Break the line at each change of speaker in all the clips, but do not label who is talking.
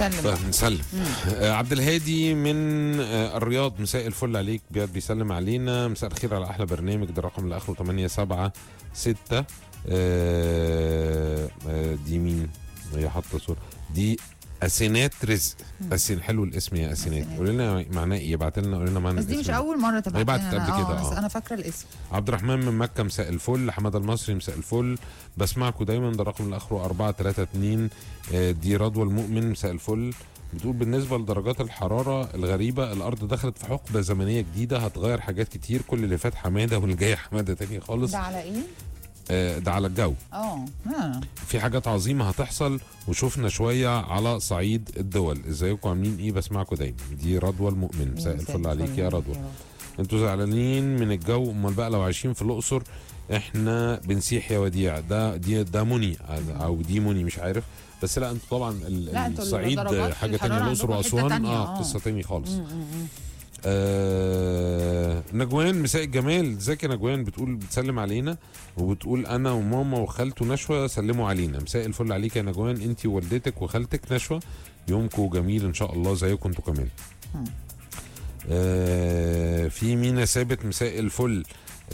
سلم بقى.
فنسلم آه عبد الهادي من آه الرياض مساء الفل عليك بياد بيسلم علينا مساء الخير على احلى برنامج ده الرقم اللي اخره 876 آه آه دي مين هي حاطه صوره دي اسينات رزق اسين حلو الاسم يا اسينات
أسينات.
قول لنا معناه ايه ابعت لنا قول لنا معنى
بس دي مش
الاسم.
اول مره تبعت
هي بعتت
لنا.
قبل
آه،
كده،
بس
آه.
انا فاكره الاسم
عبد الرحمن من مكة مساء الفل حماد المصري مساء الفل بسمعكم دايما ده الرقم اللي اخره 432 آه، دي رضوى المؤمن مساء الفل بتقول بالنسبة لدرجات الحرارة الغريبة الأرض دخلت في حقبة زمنية جديدة هتغير حاجات كتير كل اللي فات حمادة واللي جاي حمادة تاني خالص
ده على ايه؟
آه، ده على الجو
اه آه.
في حاجات عظيمة هتحصل وشفنا شوية على صعيد الدول ازيكم عاملين ايه بسمعكم دايما دي رضوى المؤمن مساء الفل عليك يا رضوى انتوا زعلانين من الجو امال بقى لو عايشين في الاقصر احنا بنسيح يا وديع ده دي ده مني او دي مني مش عارف بس لا انتوا طبعا ال-
لا، انتوا
الصعيد
درجات
حاجه تانية
الحرارة
الاقصر
عندكم حتة
واسوان
تانية،
اه
آه.
قصه تانية خالص
مم، مم، مم.
آه نجوان مساء الجمال ازيك يا نجوان بتقول بتسلم علينا وبتقول انا وماما وخالته نشوى سلموا علينا مساء الفل عليك يا نجوان انت ووالدتك وخالتك نشوى يومكم جميل ان شاء الله زيكم انتوا كمان
مم.
آه في مينا ثابت مساء الفل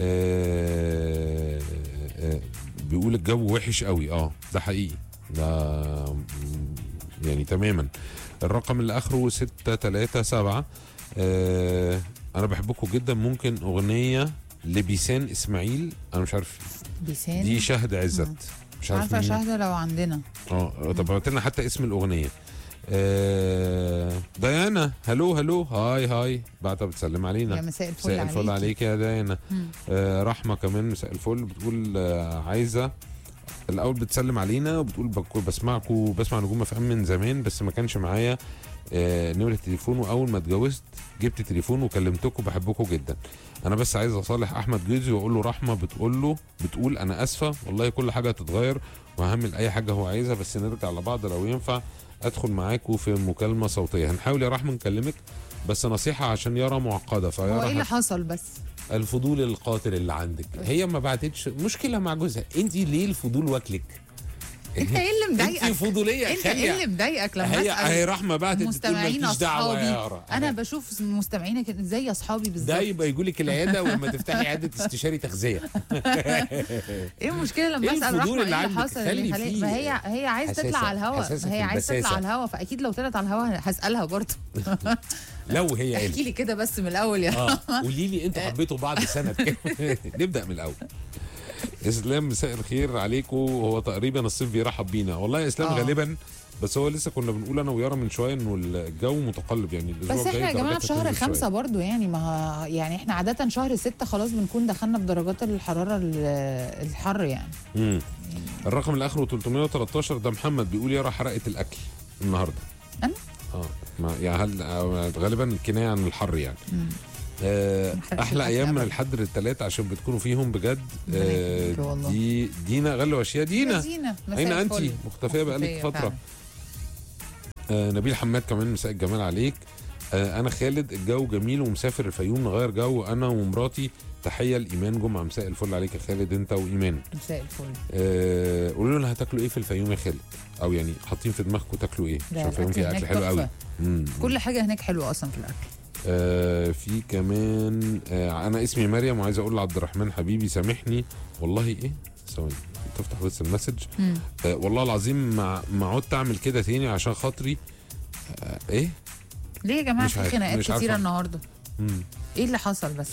آه آه بيقول الجو وحش قوي اه ده حقيقي ده م- يعني تماما الرقم اللي اخره 637 آه انا بحبكم جدا ممكن اغنيه لبيسان اسماعيل انا مش عارف
بيسان
دي شهد عزت مش عارف
عارفه
مين.
شاهده لو عندنا
اه طب بعت لنا حتى اسم الاغنيه آه ديانا هلو هلو هاي هاي بعتها بتسلم
يا
علينا
مساء الفل
مساء الفل عليك يا ديانا
مم.
آه رحمه كمان مساء الفل بتقول آه عايزه الاول بتسلم علينا وبتقول بك- بسمعكم بسمع نجوم اف ام من زمان بس ما كانش معايا آه نمره التليفون واول ما اتجوزت جبت تليفون وكلمتكم بحبكم جدا انا بس عايز اصالح احمد جوزي واقول له رحمه بتقول له بتقول انا اسفه والله كل حاجه هتتغير وهعمل اي حاجه هو عايزها بس نرجع لبعض لو ينفع ادخل معاكم في مكالمه صوتيه هنحاول يا رحمه نكلمك بس نصيحه عشان يرى معقده
هو ايه
فيرى
اللي حصل بس
الفضول القاتل اللي عندك هي ما بعتتش مشكله مع جوزها انت ليه الفضول واكلك
انت ايه اللي
انت
مضايقك
فضوليه
انت ايه اللي مضايقك لما
هي
اسال
هي رحمه بعتت بتقول
مستمعين
مالكيش دعوه يا
اصحابي
يارا
انا بشوف مستمعينك زي اصحابي بالظبط
ده يبقى يقول لك العياده ولما تفتحي عياده استشاري تغذيه
ايه المشكله لما
إيه
اسال
الفضول
رحمه
اللي
ايه اللي
عندك؟
حصل
خلي
اللي خلي
فيه
فهي هي عايزه
حساسة-
تطلع على الهواء
حساسة
هي
في
عايزه تطلع
البساسة.
على الهواء فاكيد لو طلعت على الهواء هسالها برضه
لو هي
احكي
قالت
لي كده بس من الاول يا
اه قولي لي انتوا حبيتوا بعض سنه كام نبدا من الاول اسلام مساء الخير عليكم هو تقريبا الصيف بيرحب بينا والله يا اسلام
آه.
غالبا بس هو لسه كنا بنقول انا ويارا من شويه انه الجو متقلب يعني الاسبوع
بس
الجاي
احنا يا جماعه
الدرجات
في شهر
هتنزل شوية.
خمسة برضو يعني ما ه- يعني احنا عادة شهر ستة خلاص بنكون دخلنا في درجات الحرارة ال- الحر يعني
مم. الرقم اللي اخره 313 ده محمد بيقول يارا حرقت الاكل النهارده
أنا؟
اه ما يعني هل آه، غالبا كنايه عن الحر يعني آه
ما حرقتش
احلى
الأكل
ايام من
أبداً.
الحد للثلاث عشان بتكونوا فيهم بجد
ربنا يخليك والله.
دي دينا غلو اشياء دينا
زينة مساء
اين انت
الفل.
مختفيه بقالك
مختفية
فتره
فعلاً.
آه نبيل حماد كمان مساء الجمال عليك آه انا خالد الجو جميل ومسافر الفيوم نغير جو انا ومراتي تحيه لايمان جمعه مساء الفل عليك يا خالد انت وايمان
مساء الفل
آه قولوا لنا هتاكلوا ايه في الفيوم يا خالد او يعني حاطين في دماغكم تاكلوا ايه
لا،
عشان الفيوم
الأكل
فيها
هناك
اكل حلو قوي
تحفة.
مم.
كل حاجة هناك حلوة أصلا في الأكل
آه في كمان آه انا اسمي مريم وعايز اقول لعبد الرحمن حبيبي سامحني والله ايه ثواني تفتح بس المسج
مم.
آه والله العظيم ما ما عدت اعمل كده تاني عشان خاطري آه ايه
ليه يا جماعة
مش
في
عارف-
خناقات
مش عارف
كتيرة
أعمل.
النهاردة
مم.
ايه اللي حصل بس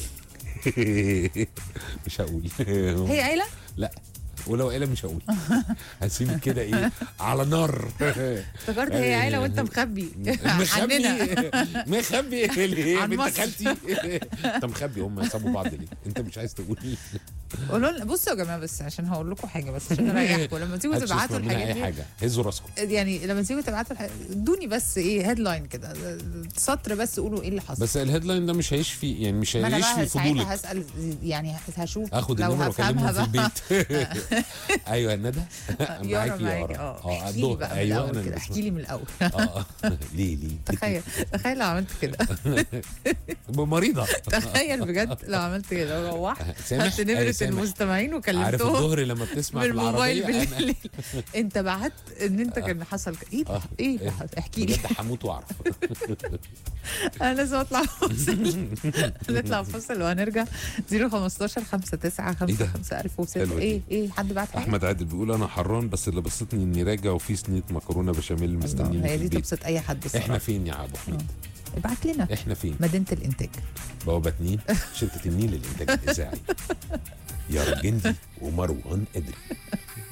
مش هقول
هي قايلة
لا ولو قال مش هقول هسيبك كده ايه على نار
افتكرت هي قايلة وانت مخبي
مخبي
عننا
مخبي ليه
عن
بنت
مصر.
خالتي انت مخبي هم سابوا بعض ليه انت مش عايز تقول
قولوا لنا بصوا يا جماعة بس عشان هقول لكم حاجة بس عشان اريحكم لما تيجوا
هتشوفوا
تبعتوا
منها
الحاجات
اي
دي
حاجه هزوا راسكم
يعني لما تيجوا تبعتوا الحاجات ادوني بس ايه هيدلاين كده سطر بس قولوا ايه اللي حصل
بس الهيدلاين ده مش هيشفي يعني مش
ما انا
هيشفي
بقى ساعتها
فضولك
هسال يعني هشوف
اخد
لو
النمره واكلمهم في
هفهمها
البيت ايوه يا ندى
يارا
معاكي
معاك
يارا
اه احكي لي
الدور.
بقى من
ايوه
الاول
انا
كده
اللي
احكي لي من الاول
اه آه. ليه ليه
تخيل تخيل لو عملت كده
مريضه
تخيل بجد لو عملت كده روحت
سامح
خدت نمرة
آه، سامح سامح.
المستمعين
عارف
وكلمتهم
الظهر لما بتسمع في
بالموبايل
العربيه أنا-
بالليل انت بعت ان انت كان حصل ك- ايه ده؟
آه.
ايه اللي حصل؟ احكي لي
بجد هموت واعرف
انا لازم اطلع فاصل نطلع فاصل وهنرجع 015 59
إيه ده؟
5 1006
حلوة دي.
ايه ايه حد بعت حاجه؟
احمد عادل بيقول انا حران بس اللي بسطني اني راجع وفي صينيه مكرونه بشاميل
الله،
مستنيني
هي
في
دي
البيت
تبسط اي حد
احنا
الصراحه
فين يا ابو حميد
ابعت لنا
احنا فين
مدينه الانتاج
بوابه اتنين شركه النيل للانتاج الاذاعي يا رجندي ومروان ادري